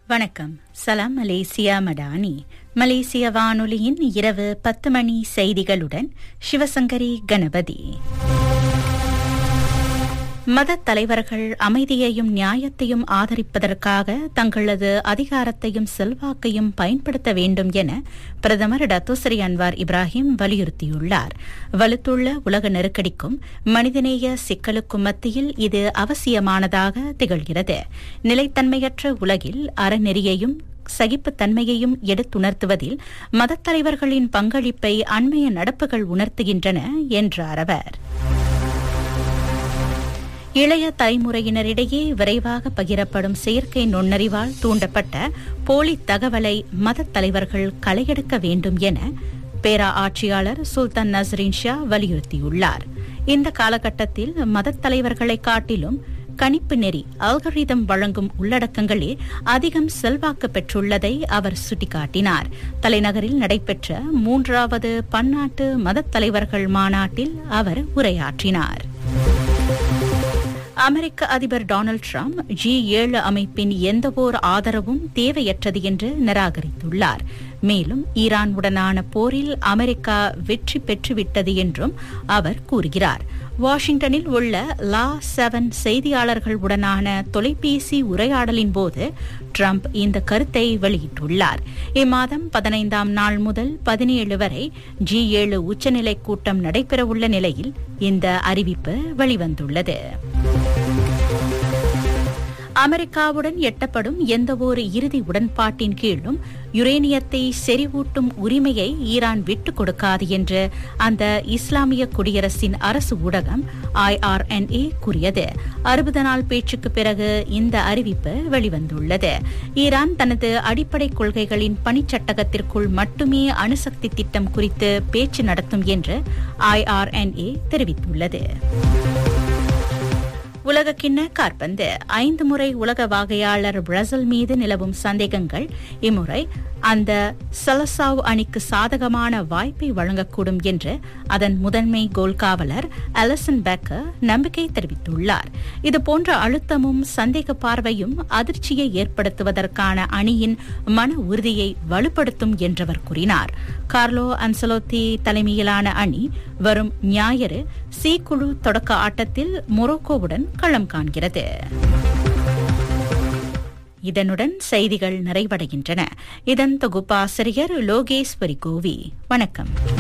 வணக்கம் சலாம் மலேசியா மடானி மலேசிய வானொலியின் இரவு பத்து மணி செய்திகளுடன் சிவசங்கரி கணபதி மதத் தலைவர்கள் அமைதியையும் நியாயத்தையும் ஆதரிப்பதற்காக தங்களது அதிகாரத்தையும் செல்வாக்கையும் பயன்படுத்த வேண்டும் என பிரதமர் டத்தோசரி அன்வார் இப்ராஹிம் வலியுறுத்தியுள்ளார் வலுத்துள்ள உலக நெருக்கடிக்கும் மனிதநேய சிக்கலுக்கும் மத்தியில் இது அவசியமானதாக திகழ்கிறது நிலைத்தன்மையற்ற உலகில் அறநெறியையும் சகிப்புத்தன்மையையும் எடுத்துணர்த்துவதில் மதத் தலைவர்களின் பங்களிப்பை அண்மைய நடப்புகள் உணர்த்துகின்றன என்றார் அவர் இளைய தலைமுறையினரிடையே விரைவாக பகிரப்படும் செயற்கை நுண்ணறிவால் தூண்டப்பட்ட போலி தகவலை மதத் தலைவர்கள் களையெடுக்க வேண்டும் என பேரா ஆட்சியாளர் சுல்தான் நசரின் ஷா வலியுறுத்தியுள்ளார் இந்த காலகட்டத்தில் மதத் தலைவர்களை காட்டிலும் கணிப்பு நெறி அல்கரிதம் வழங்கும் உள்ளடக்கங்களே அதிகம் செல்வாக்கு பெற்றுள்ளதை அவர் சுட்டிக்காட்டினார் தலைநகரில் நடைபெற்ற மூன்றாவது பன்னாட்டு மதத் தலைவர்கள் மாநாட்டில் அவர் உரையாற்றினார் அமெரிக்க அதிபர் டொனால்டு டிரம்ப் ஜி ஏழு அமைப்பின் எந்தவோர் ஆதரவும் தேவையற்றது என்று நிராகரித்துள்ளார் மேலும் ஈரானுடனான போரில் அமெரிக்கா வெற்றி பெற்றுவிட்டது என்றும் அவர் கூறுகிறார் வாஷிங்டனில் உள்ள லா செவன் செய்தியாளர்களுடனான தொலைபேசி உரையாடலின் போது ட்ரம்ப் இந்த கருத்தை வெளியிட்டுள்ளார் இம்மாதம் பதினைந்தாம் நாள் முதல் பதினேழு வரை ஜி ஏழு உச்சநிலை கூட்டம் நடைபெறவுள்ள நிலையில் இந்த அறிவிப்பு வெளிவந்துள்ளது அமெரிக்காவுடன் எட்டப்படும் எந்தவொரு இறுதி உடன்பாட்டின் கீழும் யுரேனியத்தை செறிவூட்டும் உரிமையை ஈரான் விட்டுக் கொடுக்காது என்று அந்த இஸ்லாமிய குடியரசின் அரசு ஊடகம் ஐஆர்என்ஏ கூறியது அறுபது நாள் பேச்சுக்கு பிறகு இந்த அறிவிப்பு வெளிவந்துள்ளது ஈரான் தனது அடிப்படை கொள்கைகளின் பணிச்சட்டகத்திற்குள் மட்டுமே அணுசக்தி திட்டம் குறித்து பேச்சு நடத்தும் என்று ஐஆர்என்ஏ தெரிவித்துள்ளது உலகக்கிண்ண காற்பந்து ஐந்து முறை உலக வாகையாளர் பிரேசில் மீது நிலவும் சந்தேகங்கள் இம்முறை அந்த சலசாவ் அணிக்கு சாதகமான வாய்ப்பை வழங்கக்கூடும் என்று அதன் முதன்மை கோல் காவலர் அலசன் பெக்கர் நம்பிக்கை தெரிவித்துள்ளார் இதுபோன்ற அழுத்தமும் சந்தேக பார்வையும் அதிர்ச்சியை ஏற்படுத்துவதற்கான அணியின் மன உறுதியை வலுப்படுத்தும் என்றவர் கூறினார் கார்லோ அன்சலோத்தி தலைமையிலான அணி வரும் ஞாயிறு சி குழு தொடக்க ஆட்டத்தில் மொரோக்கோவுடன் களம் காண்கிறது இதனுடன் செய்திகள் நிறைவடைகின்றன இதன் தொகுப்பாசிரியர் லோகேஸ்வரி கோவி வணக்கம்